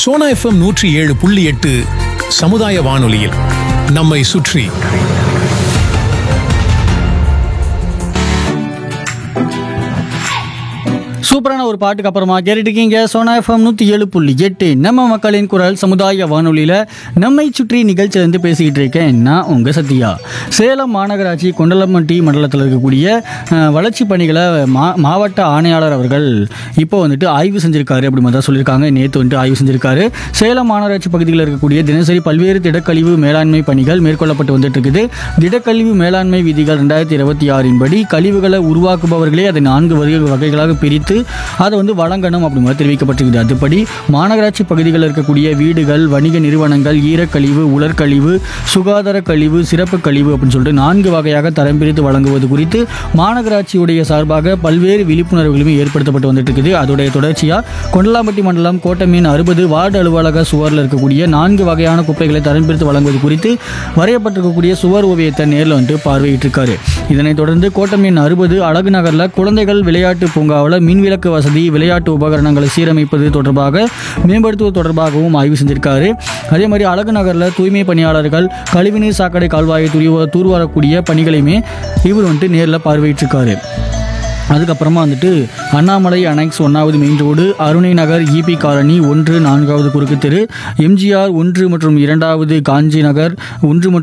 Sona FM நூற்றி ஏழு புள்ளி எட்டு சமுதாய வானொலியில் நம்மை சுற்றி சூப்பரான ஒரு பாட்டுக்கு அப்புறமா கேட்டுருக்கீங்க சோனா எஃப்எம் நூற்றி ஏழு புள்ளி எட்டு நம்ம மக்களின் குரல் சமுதாய வானொலியில் நம்மை சுற்றி நிகழ்ச்சியிலேருந்து பேசிக்கிட்டு இருக்கேன் நான் உங்கள் சத்யா சேலம் மாநகராட்சி கொண்டலம்பட்டி மண்டலத்தில் இருக்கக்கூடிய அஹ், வளர்ச்சி பணிகளை மா மாவட்ட ஆணையாளர் அவர்கள் இப்போ வந்துட்டு ஆய்வு செஞ்சிருக்காரு அப்படி மாதிரி தான் சொல்லியிருக்காங்க நேற்று வந்துட்டு ஆய்வு செஞ்சிருக்காரு சேலம் மாநகராட்சி பகுதியில் இருக்கக்கூடிய தினசரி பல்வேறு திடக்கழிவு மேலாண்மை பணிகள் மேற்கொள்ளப்பட்டு வந்துட்டு இருக்குது திடக்கழிவு மேலாண்மை விதிகள் ரெண்டாயிரத்தி இருபத்தி ஆறின் படி கழிவுகளை உருவாக்குபவர்களே அதை நான்கு வகை வகைகளாக பிரித்து அதை வந்து வழங்கணும் அப்படி மாதிரி தெரிவிக்கப்பட்டிருக்குது அதுபடி மாநகராட்சி பகுதிகளில் இருக்கக்கூடிய வீடுகள் வணிக நிறுவனங்கள் ஈரக்கழிவு உலர்கழிவு சுகாதார கழிவு சிறப்பு கழிவு அப்படின்னு சொல்லிட்டு நான்கு வகையாக தரம் பிரித்து வழங்குவது குறித்து மாநகராட்சியுடைய சார்பாக பல்வேறு விழிப்புணர்வுகளுமே ஏற்படுத்தப்பட்டு வந்துட்டு இருக்குது அதோடைய தொடர்ச்சியாக கொண்டலாம்பட்டி மண்டலம் கோட்டமீன் அறுபது வார்டு அலுவலக சுவரில் இருக்கக்கூடிய நான்கு வகையான குப்பைகளை தரம் பிரித்து வழங்குவது குறித்து வரையப்பட்டிருக்கக்கூடிய சுவர் ஓவியத்தை நேரில் வந்துட்டு பார்வையிட்டிருக்காரு இதனைத் தொடர்ந்து கோட்டமீன் அறுபது அழகு நகரில் குழந்தைகள் விளையாட்டு பூங்காவில் மின்விளக்கு வசதி விளையாட்டு உபகரணங்களை சீரமைப்பது தொடர்பாக மேம்படுத்துவது தொடர்பாகவும் ஆய்வு செஞ்சிருக்காரு அதே மாதிரி அழகு நகரில் தூய்மை பணியாளர்கள் கழிவுநீர் சாக்கடை கால்வாயை துரி தூர்வாரக்கூடிய பணிகளையுமே இவர் வந்துட்டு நேரில் பார்வையிட்டிருக்காரு அதுக்கப்புறமா வந்துட்டு அண்ணாமலை அனெக்ஸ் ஒன்றாவது main road Arunai Nagar EB colony ஒன்று நான்காவது குறுக்கு தெரு எம்ஜிஆர் ஒன்று மற்றும் இரண்டாவது காஞ்சி நகர் ஒன்று மற்றும்